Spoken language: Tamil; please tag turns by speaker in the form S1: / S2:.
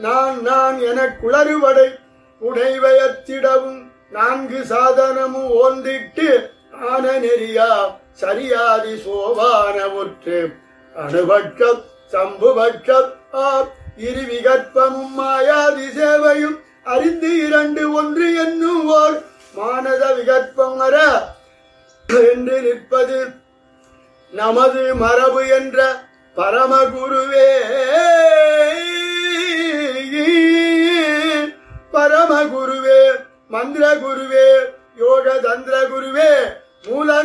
S1: நான் நான் எனக் குளறுபடை உடைவயத்திடவும் நான்கு சாதனமும் ஓந்திட்டு ஆன நெறியா சரியாதி சோபான ஒற்று அணுபட்சம் சம்புபட்சம் ஆ இருவிகற்பமும் மாயாதி சேவையும் அறிந்து இரண்டு ஒன்று என்னும் ஓர் மானத விகற்பம் வர என்று நிற்பது நமது மரபு என்ற பரமகுருவே பரமகுருவே மந்திர குருவே